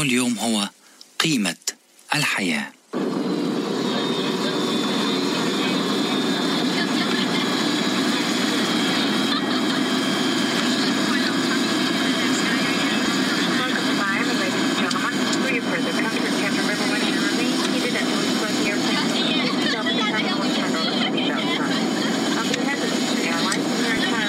اليوم هو قيمة الحياة Welcome to Miami, ladies and gentlemen. For your further comfort, Captain River West remain seated at Louis Club Airplane Seatbelt sign. On behalf of the airlines and their entire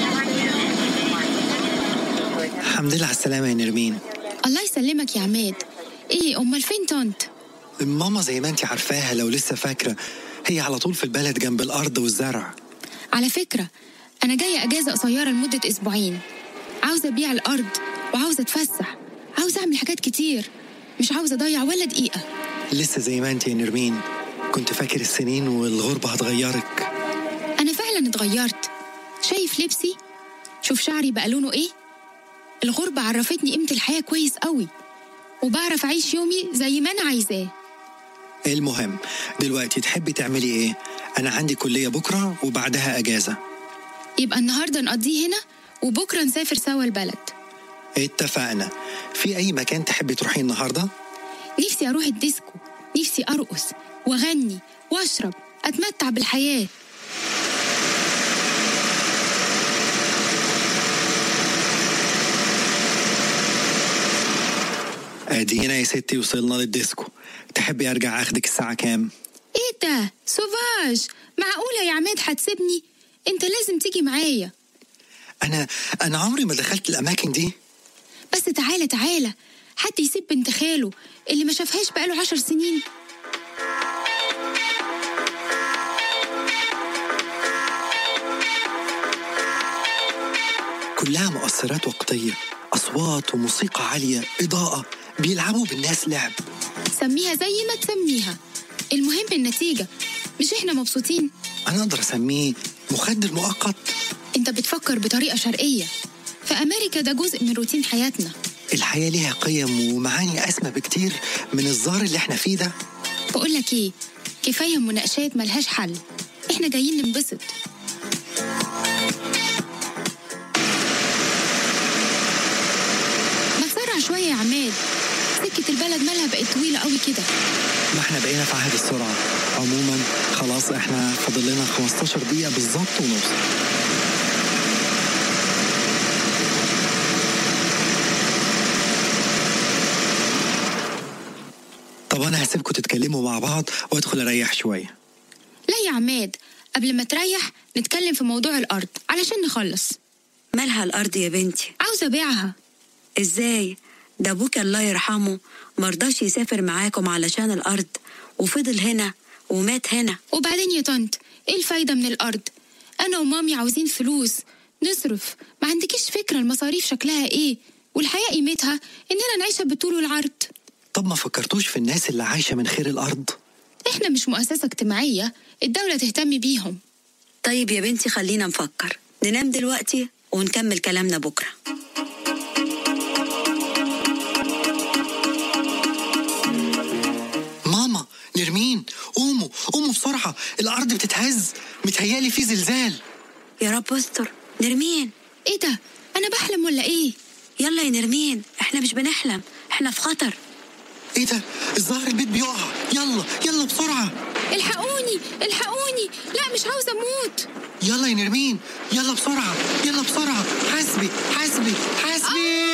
flight, الحمد لله على السلامة يا نرمين الله يسلمك يا عماد ايه امال فين طنط ماما زي ما انت عارفاها لو لسه فاكرة هي على طول في البلد جنب الأرض والزرع على فكرة انا جاية اجازة قصيرة لمدة اسبوعين عاوزة ابيع الارض وعاوزة اتفسح عاوزة اعمل حاجات كتير مش عاوزة اضيع ولا دقيقة لسه زي ما انت يا نرمين كنت فاكر السنين والغربة هتغيرك انا فعلا اتغيرت شايف لبسي شوف شعري بقى لونه ايه الغربة عرفتني قيمة الحياة كويس قوي وبعرف أعيش يومي زي ما أنا عايزاه المهم دلوقتي تحبي تعملي ايه؟ أنا عندي كلية بكرة وبعدها أجازة يبقى النهاردة نقضيه هنا وبكرة نسافر سوا البلد اتفقنا في أي مكان تحبي تروحي النهاردة؟ نفسي أروح الديسكو نفسي أرقص وأغني وأشرب أتمتع بالحياة ادينا يا ستي وصلنا للديسكو تحبي أرجع أخدك الساعة كام؟ إيه ده سوفاج معقولة يا عماد هتسيبني أنت لازم تيجي معايا أنا أنا عمري ما دخلت الأماكن دي بس تعالى تعالى حد يسيب بنت خاله اللي ما شافهاش بقاله عشر سنين كلها مؤثرات وقتية أصوات وموسيقى عالية إضاءة بيلعبوا بالناس لعب سميها زي ما تسميها المهم النتيجة مش إحنا مبسوطين أنا أقدر أسميه مخدر مؤقت أنت بتفكر بطريقة شرقية في أمريكا ده جزء من روتين حياتنا الحياة ليها قيم ومعاني أسمى بكتير من الزار اللي احنا فيه ده بقول لك إيه كفاية مناقشات ملهاش حل إحنا جايين ننبسط ما تسرع شوية يا عماد سكة البلد مالها بقت طويلة قوي كده ما احنا بقينا في عهد السرعة عموما خلاص احنا فاضل لنا 15 دقيقة بالظبط ونوصل طب أنا هسيبكم تتكلموا مع بعض وأدخل أريح شوية لا يا عماد قبل ما تريح نتكلم في موضوع الأرض علشان نخلص مالها الأرض يا بنتي عاوزة أبيعها إزاي ده أبوك الله يرحمه مرضاش يسافر معاكم علشان الأرض وفضل هنا ومات هنا وبعدين يا طنط ايه الفايدة من الأرض؟ أنا ومامي عاوزين فلوس نصرف ما عندكيش فكرة المصاريف شكلها ايه والحياة قيمتها إننا نعيشها بالطول والعرض طب ما فكرتوش في الناس اللي عايشة من خير الأرض احنا مش مؤسسة اجتماعية الدولة تهتم بيهم طيب يا بنتي خلينا نفكر ننام دلوقتي ونكمل كلامنا بكرة ماما نرمين قوموا قوموا بسرعة الأرض بتتهز متهيالي في زلزال يا رب استر نرمين ايه ده؟ أنا بحلم ولا ايه؟ يلا يا نرمين احنا مش بنحلم احنا في خطر ايه ده الظاهر البيت بيقع يلا يلا بسرعة الحقوني الحقوني لا مش عاوزة أموت يلا يا نرمين يلا بسرعة يلا بسرعة حاسبي حاسبي حاسبي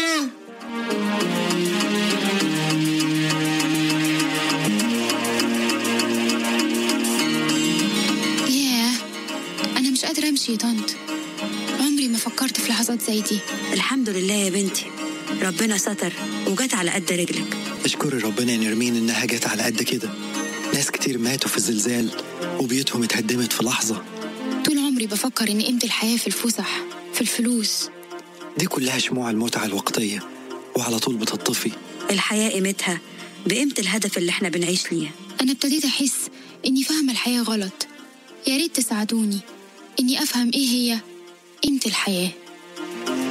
ياه أنا مش قادرة أمشي يا طنط عمري ما فكرت في لحظات زي دي الحمد لله يا بنتي ربنا ستر وجت على قد رجلك اشكري ربنا يا نرمين انها جت على قد كده ناس كتير ماتوا في الزلزال وبيوتهم اتهدمت في لحظة طول عمري بفكر إن قيمة الحياة في الفسح في الفلوس دي كلها شموع المتعة الوقتية وعلى طول بتطفي الحياة قيمتها بقيمة الهدف اللي احنا بنعيش ليه أنا ابتديت أحس إني فاهمة الحياة غلط يا ريت تساعدوني إني أفهم إيه هي قيمة الحياة